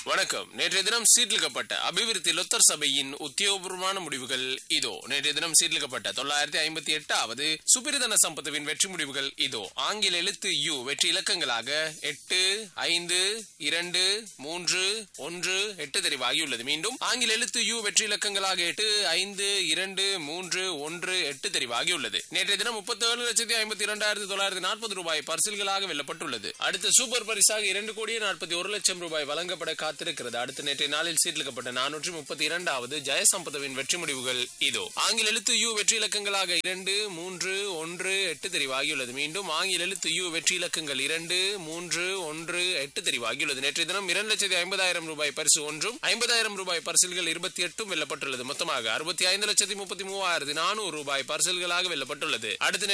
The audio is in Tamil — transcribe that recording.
வணக்கம் நேற்றைய தினம் சீர்லிக்கப்பட்ட அபிவிருத்தி லொத்தர் சபையின் உத்தியோகபூர்வமான முடிவுகள் இதோ நேற்றைய தினம் சீர்லிக்கப்பட்ட தொள்ளாயிரத்தி ஐம்பத்தி எட்டாவது சுப்பிரதன சம்பத்துவின் வெற்றி முடிவுகள் இதோ ஆங்கில எழுத்து யு வெற்றி இலக்கங்களாக எட்டு ஐந்து இரண்டு மூன்று ஒன்று எட்டு தெரிவாகியுள்ளது மீண்டும் ஆங்கில எழுத்து யு வெற்றி இலக்கங்களாக எட்டு ஐந்து இரண்டு மூன்று ஒன்று எட்டு தெரிவாகியுள்ளது நேற்றைய தினம் முப்பத்தி ஏழு லட்சத்தி ஐம்பத்தி இரண்டாயிரத்தி தொள்ளாயிரத்தி நாற்பது ரூபாய் பரிசில்களாக வெல்லப்பட்டுள்ளது அடுத்த சூப்பர் பரிசாக இரண்டு கோடியே நாற்பத்தி ஒரு லட்சம் ரூபாய் வழங்கப்பட காத்திருக்கிறது அடுத்த நேற்றைய நாளில் சீர்லிக்கப்பட்ட நானூற்றி முப்பத்தி இரண்டாவது ஜெயசம்பதவின் வெற்றி முடிவுகள் இதோ ஆங்கில எழுத்து யு வெற்றி இலக்கங்களாக இரண்டு மூன்று ஒன்று எட்டு தெரிவாகியுள்ளது மீண்டும் ஆங்கில எழுத்து யு வெற்றி இலக்கங்கள் இரண்டு மூன்று ஒன்று எட்டு தெரிவாகியுள்ளது நேற்றைய தினம் இரண்டு லட்சத்தி ஐம்பதாயிரம் ரூபாய் பரிசு ஒன்றும் ஐம்பதாயிரம் ரூபாய் பரிசில்கள் இருபத்தி எட்டும் வெல்லப்பட்டுள்ளது மொத்தமாக அறுபத்தி ஐந்து லட்சத்தி முப்பத்தி மூவாயிரத்தி நானூறு ரூபாய் பரிசில்களாக வெல்லப்பட்டுள்ளது அடுத்த